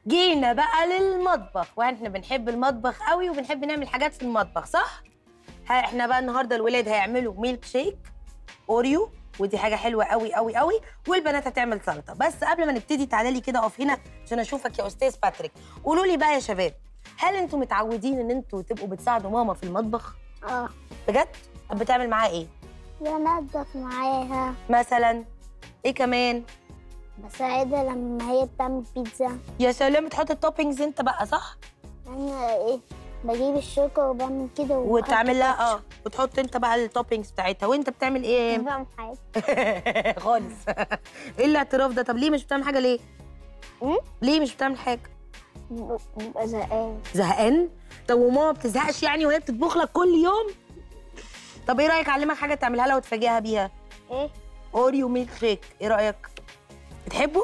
جينا بقى للمطبخ واحنا بنحب المطبخ قوي وبنحب نعمل حاجات في المطبخ صح ها احنا بقى النهارده الولاد هيعملوا ميلك شيك اوريو ودي حاجه حلوه قوي قوي قوي والبنات هتعمل سلطه بس قبل ما نبتدي تعالى لي كده اقف هنا عشان اشوفك يا استاذ باتريك قولوا لي بقى يا شباب هل انتوا متعودين ان انتوا تبقوا بتساعدوا ماما في المطبخ اه بجد طب بتعمل معاها ايه بنضف معاها مثلا ايه كمان بساعدها لما هي بتعمل بيتزا يا سلام بتحط التوبينجز انت بقى صح انا ايه بجيب الشوكة وبعمل كده وبحط وتعمل لها اه كاتشب. وتحط انت بقى التوبينجز بتاعتها وانت بتعمل ايه مش بعمل حاجة خالص ايه الاعتراف ده طب ليه مش بتعمل حاجه ليه أم؟ ليه مش بتعمل حاجه ب- ببقى زهقان زهقان طب وماما ما بتزهقش يعني وهي بتطبخ لك كل يوم طب ايه رايك اعلمك حاجه تعملها لها وتفاجئها بيها ايه اوريو ميلك شيك ايه رايك بتحبه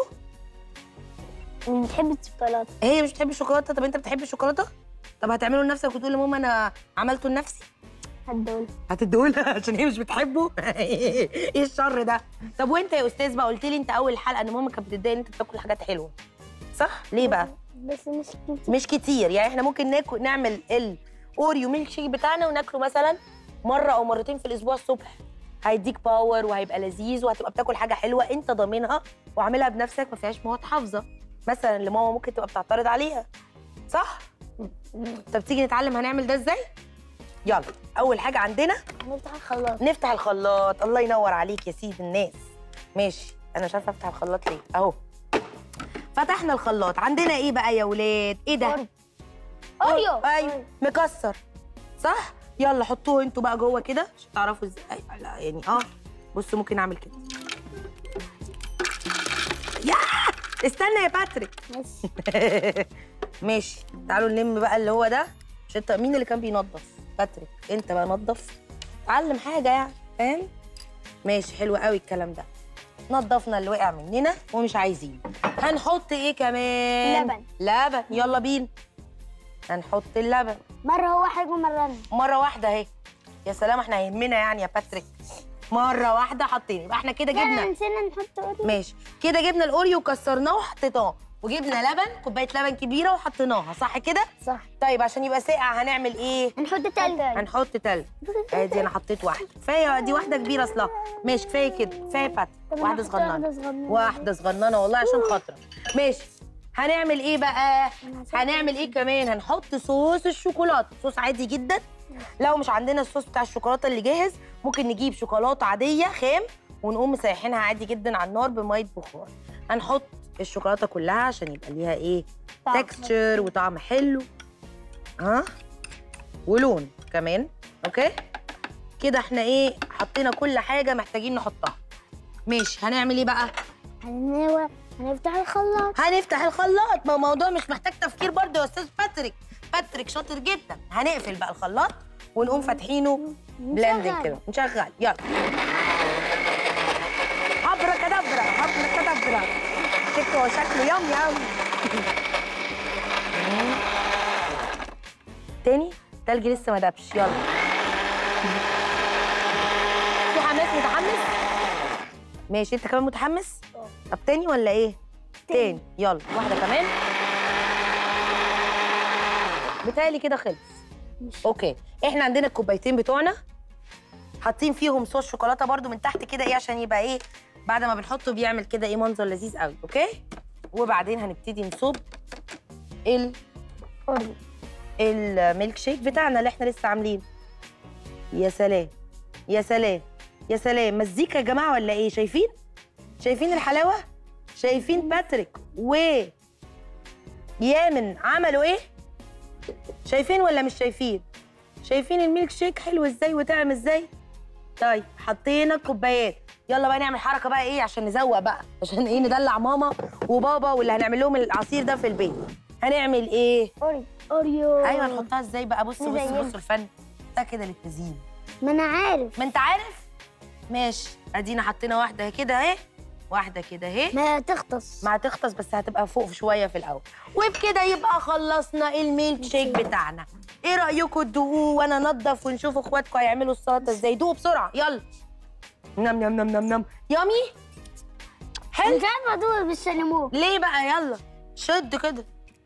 بتحب الشوكولاتة هي مش بتحب الشوكولاته طب انت بتحب الشوكولاته طب هتعمله لنفسك وتقول لماما انا عملته لنفسي هدول هتديهولها عشان هي مش بتحبه ايه الشر ده طب وانت يا استاذ بقى قلت لي انت اول حلقه ان ماما كانت بتتضايق ان انت بتاكل حاجات حلوه صح ليه بقى بس مش كتير مش كتير يعني احنا ممكن ناكل نعمل الاوريو ميلك شيك بتاعنا وناكله مثلا مره او مرتين في الاسبوع الصبح هيديك باور وهيبقى لذيذ وهتبقى بتاكل حاجه حلوه انت ضامنها وعاملها بنفسك ما فيهاش مواد حافظه مثلا اللي ماما ممكن تبقى بتعترض عليها صح طب تيجي نتعلم هنعمل ده ازاي يلا اول حاجه عندنا نفتح الخلاط نفتح الخلاط الله ينور عليك يا سيد الناس ماشي انا مش عارفه افتح الخلاط ليه اهو فتحنا الخلاط عندنا ايه بقى يا ولاد ايه ده أوريو. اوريو ايوه مكسر صح يلا حطوه انتوا بقى جوه كده عشان تعرفوا ازاي لا يعني اه بصوا ممكن اعمل كده يا استنى يا باتريك ماشي ماشي تعالوا نلم بقى اللي هو ده مش انت مين اللي كان بينظف باتريك انت بقى نظف اتعلم حاجه يعني فاهم ماشي حلو قوي الكلام ده نظفنا اللي وقع مننا ومش عايزين هنحط ايه كمان لبن. لبن يلا بينا هنحط اللبن مرة هو حاجة ومرة أنا مره واحده اهي يا سلام احنا يهمنا يعني يا باتريك مره واحده حطينا يبقى احنا كده لا جبنا نسينا نحط أوريو ماشي كده جبنا الاوريو وكسرناه وحطيناه وجبنا لبن كوبايه لبن كبيره وحطيناها صح كده صح طيب عشان يبقى ساقع هنعمل ايه هنحط تلج هنحط تلج ادي انا حطيت واحده كفايه دي واحده كبيره اصلا ماشي كفايه كده كفايه بات طب أنا واحده هحط صغننه واحدة صغننة. واحده صغننه والله عشان خاطرك ماشي هنعمل ايه بقى هسيب- هنعمل ايه كمان هنحط صوص الشوكولاته صوص عادي جدا لو مش عندنا الصوص بتاع الشوكولاته اللي جاهز ممكن نجيب شوكولاته عاديه خام ونقوم مسيحينها عادي جدا على النار بميه بخار هنحط الشوكولاته كلها عشان يبقى ليها ايه طعم. تكستشر وطعم حلو ها ولون كمان اوكي كده احنا ايه حطينا كل حاجه محتاجين نحطها ماشي هنعمل ايه بقى هننوى هنفتح الخلاط هنفتح الخلاط ما الموضوع مش محتاج تفكير برضه يا استاذ باتريك باتريك شاطر جدا هنقفل بقى الخلاط ونقوم فاتحينه بلندنج كده نشغل يلا هبرة كدبرة هبرة كدبرة شكله هو شكله يوم يوم تاني تلج لسه ما دبش يلا في حماس متحمس ماشي انت كمان متحمس طب تاني ولا ايه تاني يلا واحده كمان بتهيألي كده خلص مش- اوكي احنا عندنا الكوبايتين بتوعنا حاطين فيهم صوص شوكولاته برده من تحت كده ايه عشان يبقى ايه بعد ما بنحطه بيعمل كده ايه منظر لذيذ قوي اوكي وبعدين هنبتدي نصب ال أوريو الميلك شيك بتاعنا اللي احنا لسه عاملينه يا سلام يا سلام يا سلام مزيكا يا جماعه ولا ايه شايفين شايفين الحلاوه شايفين باتريك و يامن عملوا ايه شايفين ولا مش شايفين شايفين الميلك شيك حلو ازاي وطعم ازاي طيب حطينا الكوبايات يلا بقى نعمل حركه بقى ايه عشان نزوق بقى عشان ايه ندلع ماما وبابا واللي هنعمل لهم العصير ده في البيت هنعمل ايه أوريو أوريو ايوه نحطها ازاي بقى بصي بصي مزينة. بصوا الفن ده كده للتزيين ما أنا عارف ما انت عارف ماشي ادينا حطينا واحده كده اهي واحده كده اهي ما تغطس ما هتغطس بس هتبقى فوق شويه في الاول وبكده يبقى خلصنا الميلك شيك بتاعنا ايه رايكم تدوقوه وانا انضف ونشوف اخواتكم هيعملوا السلطه ازاي دوقوا بسرعه يلا نم نم نم نم نم يامي حلو مش عارفة أدوق بالشاليمو ليه بقى يلا شد كده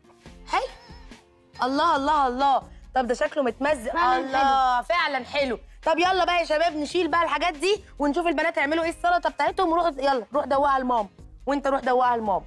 حلو الله الله الله طب ده شكله متمزق فعلاً الله فعلا حلو طب يلا بقى يا شباب نشيل بقى الحاجات دي ونشوف البنات هيعملوا ايه السلطه بتاعتهم وروح يلا روح دوقها لماما وانت روح دوقها لماما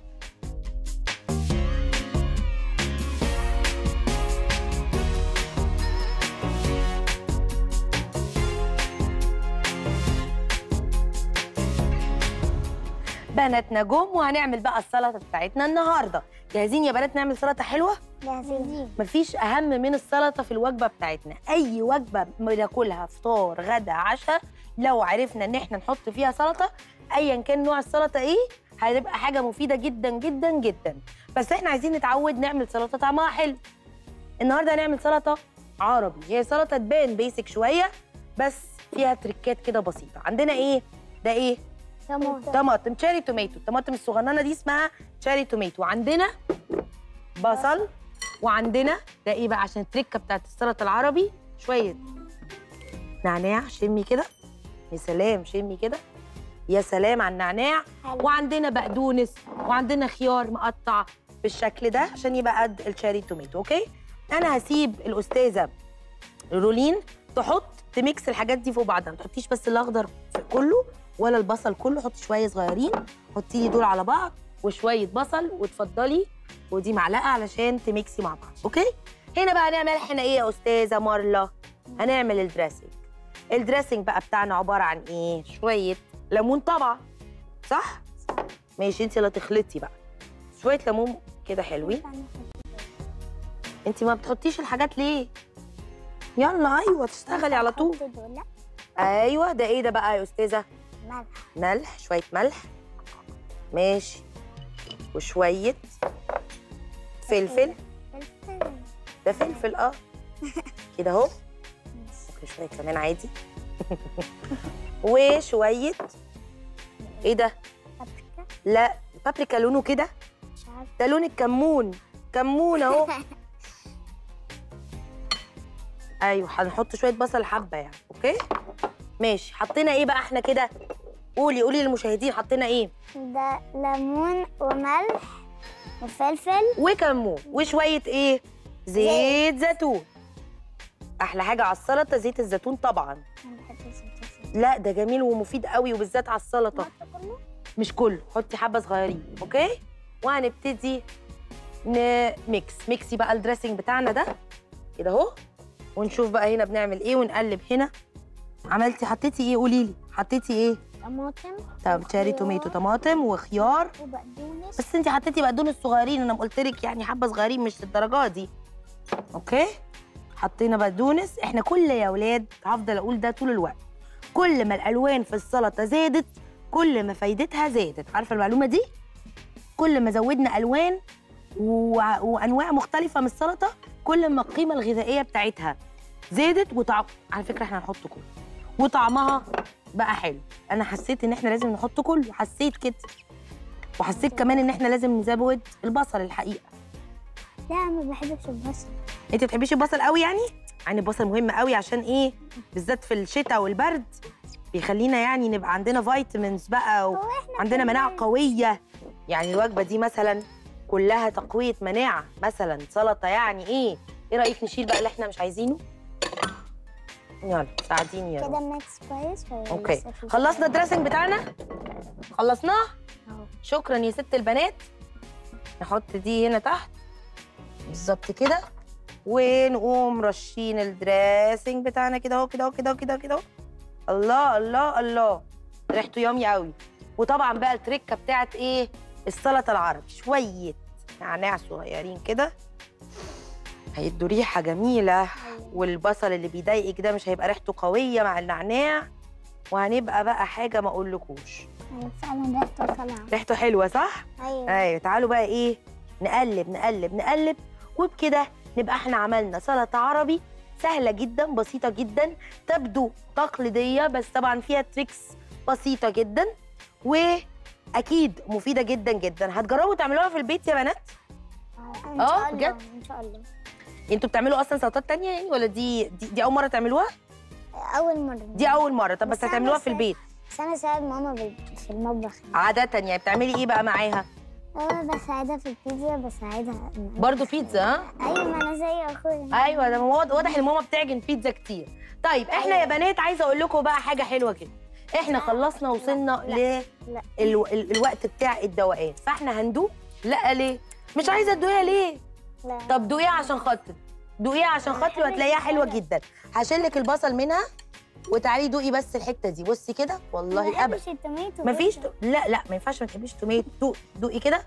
بناتنا جم وهنعمل بقى السلطه بتاعتنا النهارده جاهزين يا بنات نعمل سلطه حلوه جاهزين مفيش اهم من السلطه في الوجبه بتاعتنا اي وجبه بناكلها فطار غدا عشاء لو عرفنا ان احنا نحط فيها سلطه ايا كان نوع السلطه ايه هتبقى حاجه مفيده جدا جدا جدا بس احنا عايزين نتعود نعمل سلطه طعمها حلو النهارده هنعمل سلطه عربي هي سلطه تبان بيسك شويه بس فيها تريكات كده بسيطه عندنا ايه ده ايه طماطم طماطم تشيري توميتو الطماطم الصغننه دي اسمها تشيري توميتو عندنا بصل وعندنا ده ايه بقى عشان التركه بتاعت السلطه العربي شويه نعناع شمي كده يا سلام شمي كده يا سلام على النعناع حلو. وعندنا بقدونس وعندنا خيار مقطع بالشكل ده عشان يبقى قد الشيري توميتو اوكي انا هسيب الاستاذه رولين تحط تميكس الحاجات دي فوق بعضها ما تحطيش بس الاخضر في كله ولا البصل كله حطي شويه صغيرين حطي لي دول على بعض وشويه بصل وتفضلي ودي معلقه علشان تميكسي مع بعض اوكي هنا بقى هنعمل احنا ايه يا استاذه مارلا هنعمل الدريسنج الدريسنج بقى بتاعنا عباره عن ايه شويه ليمون طبعا صح ماشي انت اللي تخلطي بقى شويه ليمون كده حلوين انت ما بتحطيش الحاجات ليه يلا ايوه تشتغلي على طول أحط دول ايوه ده ايه ده بقى يا استاذه ملح ملح شويه ملح ماشي وشويه فلفل فلفل ده فلفل اه كده اهو ممكن شويه كمان عادي وشويه ايه ده بابريكا لا بابريكا لونه كده مش عارفه ده لون الكمون كمون اهو ايوه هنحط شويه بصل حبه يعني اوكي ماشي حطينا ايه بقى احنا كده قولي قولي للمشاهدين حطينا ايه ده ليمون وملح وفلفل وكمون وشويه ايه زيت زيتون احلى حاجه على السلطه زيت الزيتون طبعا انا بحب الزيت لا ده جميل ومفيد قوي وبالذات على السلطه كله مش كله حطي حبه صغيرين اوكي وهنبتدي نميكس ميكسي بقى الدريسنج بتاعنا ده كده اهو ونشوف بقى هنا بنعمل ايه ونقلب هنا عملتي حطيتي ايه قولي لي حطيتي ايه طماطم طب تشاري توميتو طماطم وخيار وبقدونس بس انت حطيتي بقدونس صغيرين انا قلت لك يعني حبه صغيرين مش للدرجه دي اوكي حطينا بقدونس احنا كل يا ولاد هفضل اقول ده طول الوقت كل ما الالوان في السلطه زادت كل ما فايدتها زادت عارفه المعلومه دي كل ما زودنا الوان و... وانواع مختلفه من السلطه كل ما القيمه الغذائيه بتاعتها زادت وطعم على فكره احنا هنحط كله وطعمها بقى حلو انا حسيت ان احنا لازم نحط كله حسيت كده وحسيت كمان ان احنا لازم نزود البصل الحقيقه لا ما بحبش البصل انت بتحبيش البصل قوي يعني يعني البصل مهم قوي عشان ايه بالذات في الشتاء والبرد بيخلينا يعني نبقى عندنا فيتامينز بقى وعندنا مناعه قويه يعني الوجبه دي مثلا كلها تقويه مناعه مثلا سلطه يعني ايه ايه رايك نشيل بقى اللي احنا مش عايزينه يلا ساعديني يا كده رب. ميكس كويس ولا اوكي لسه في خلصنا زيادة؟ الدريسنج بتاعنا خلصناه أهو. شكرا يا ست البنات نحط دي هنا تحت بالظبط كده ونقوم رشين الدريسنج بتاعنا كده اهو كده اهو كده اهو كده اهو كده اهو الله الله الله ريحته يامي قوي وطبعا بقى التركه بتاعت ايه السلطه العربي شويه نعناع صغيرين كده هيدوا ريحه جميله والبصل اللي بيضايقك ده مش هيبقى ريحته قويه مع النعناع وهنبقى بقى حاجه ما اقولكوش أيوة فعلا ريحته طالعه ريحته حلوه صح ايوه ايوه تعالوا بقى ايه نقلب نقلب نقلب وبكده نبقى احنا عملنا سلطه عربي سهله جدا بسيطه جدا تبدو تقليديه بس طبعا فيها تريكس بسيطه جدا واكيد مفيده جدا جدا هتجربوا تعملوها في البيت يا بنات ان آه، شاء الله بجد؟ ان شاء الله انتوا بتعملوا اصلا سلطات تانية يعني ولا دي دي, دي اول مره تعملوها اول مره دي اول مره طب بس بس أنا هتعملوها في سا- البيت بس انا ساعد ماما بال- في المطبخ عاده يعني بتعملي ايه بقى معاها أنا بساعدها في البيتزا بساعدها إن- برضو بيتزا ها أيوة ما أنا زي أخويا ايوه ده واضح واضح ان ماما بتعجن بيتزا كتير طيب احنا يا بنات عايزه اقول لكم بقى حاجه حلوه كده احنا خلصنا وصلنا لا، ل لا. الو... ال... الوقت بتاع الدوقات فاحنا هندوق لا ليه مش عايزه تدوقيها ليه لا طب دوقيها عشان خاطر دوقيها عشان أنا خاطري بحب وهتلاقيها حلوه البصل. جدا هشيلك البصل منها وتعالي دوقي بس الحته دي بصي كده ما والله ابدا بحبش التوميتو مفيش بس. تو... لا لا ما ينفعش ما تحبيش توميتو دوق دوقي كده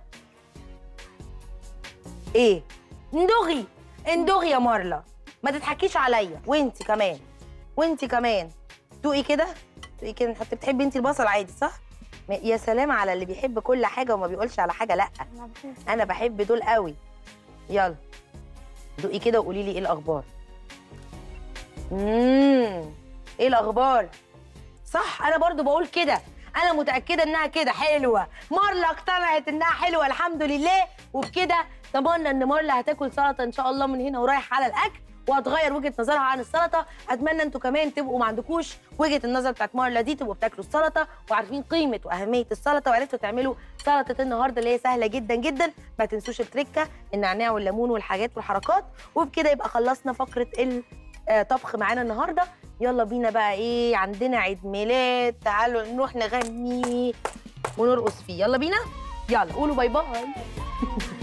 ايه اندغي اندغي يا مارلا ما تضحكيش عليا وانتي كمان وانتي كمان دوقي كده دوقي كده انت بتحبي انتي البصل عادي صح ما- يا سلام على اللي بيحب كل حاجه وما بيقولش على حاجه لا أنا بحب- انا بحب دول قوي يلا دوقي كده وقولي لي ايه الاخبار امم ايه الاخبار صح انا برضو بقول كده انا متاكده انها كده حلوه مارلا اقتنعت انها حلوه الحمد لله وبكده ضمننا ان مارلا هتاكل سلطه ان شاء الله من هنا ورايح على الاكل وهتغير وجهه نظرها عن السلطه اتمنى انتوا كمان تبقوا ما عندكوش وجهه النظر بتاعت مارلا دي تبقوا بتاكلوا السلطه وعارفين قيمه واهميه السلطه وعرفتوا تعملوا سلطه النهارده اللي هي سهله جدا جدا ما تنسوش التركه النعناع والليمون والحاجات والحركات وبكده يبقى خلصنا فقره الطبخ معانا النهارده يلا بينا بقى ايه عندنا عيد ميلاد تعالوا نروح نغني ونرقص فيه يلا بينا يلا قولوا باي باي